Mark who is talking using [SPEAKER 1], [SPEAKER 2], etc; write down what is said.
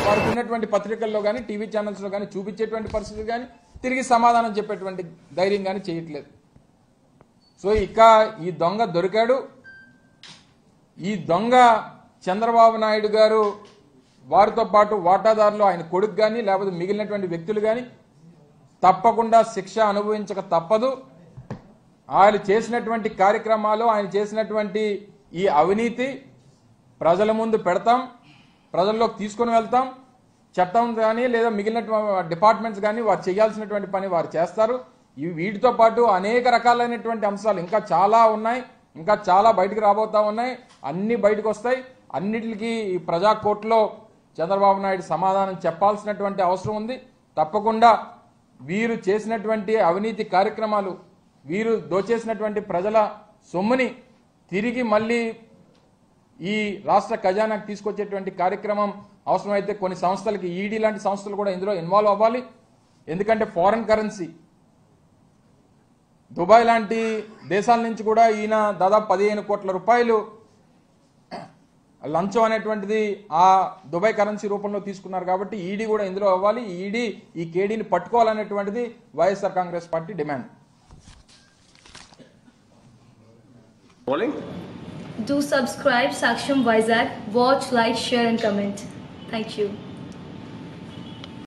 [SPEAKER 1] వారికి ఉన్నటువంటి పత్రికల్లో కానీ టీవీ ఛానల్స్లో కానీ చూపించేటువంటి పరిస్థితి కానీ తిరిగి సమాధానం చెప్పేటువంటి ధైర్యం కానీ చేయట్లేదు సో ఇక ఈ దొంగ దొరికాడు ఈ దొంగ చంద్రబాబు నాయుడు గారు వారితో పాటు వాటాదారులు ఆయన కొడుకు కానీ లేకపోతే మిగిలినటువంటి వ్యక్తులు కానీ తప్పకుండా శిక్ష అనుభవించక తప్పదు ఆయన చేసినటువంటి కార్యక్రమాలు ఆయన చేసినటువంటి ఈ అవినీతి ప్రజల ముందు పెడతాం ప్రజల్లోకి తీసుకొని వెళ్తాం చట్టం కానీ లేదా మిగిలిన డిపార్ట్మెంట్స్ కానీ వారు చేయాల్సినటువంటి పని వారు చేస్తారు ఇవి వీటితో పాటు అనేక రకాలైనటువంటి అంశాలు ఇంకా చాలా ఉన్నాయి ఇంకా చాలా బయటకు రాబోతా ఉన్నాయి అన్ని బయటకు వస్తాయి అన్నిటికీ ఈ ప్రజా కోర్టులో చంద్రబాబు నాయుడు సమాధానం చెప్పాల్సినటువంటి అవసరం ఉంది తప్పకుండా వీరు చేసినటువంటి అవినీతి కార్యక్రమాలు వీరు దోచేసినటువంటి ప్రజల సొమ్ముని తిరిగి మళ్ళీ ఈ రాష్ట్ర ఖజానాకు తీసుకొచ్చేటువంటి కార్యక్రమం అవసరమైతే కొన్ని సంస్థలకి ఈడీ లాంటి సంస్థలు కూడా ఇందులో ఇన్వాల్వ్ అవ్వాలి ఎందుకంటే ఫారెన్ కరెన్సీ దుబాయ్ లాంటి దేశాల నుంచి కూడా ఈయన దాదాపు పదిహేను కోట్ల రూపాయలు లంచం అనేటువంటిది ఆ దుబాయ్ కరెన్సీ రూపంలో తీసుకున్నారు కాబట్టి ఈడీ కూడా ఇందులో అవ్వాలి ఈడీ ఈ కేడీని పట్టుకోవాలనేటువంటిది YSR Congress Party demand
[SPEAKER 2] Rolling?
[SPEAKER 3] Do subscribe Saksham Vizag. Watch, like, share, and comment. Thank you.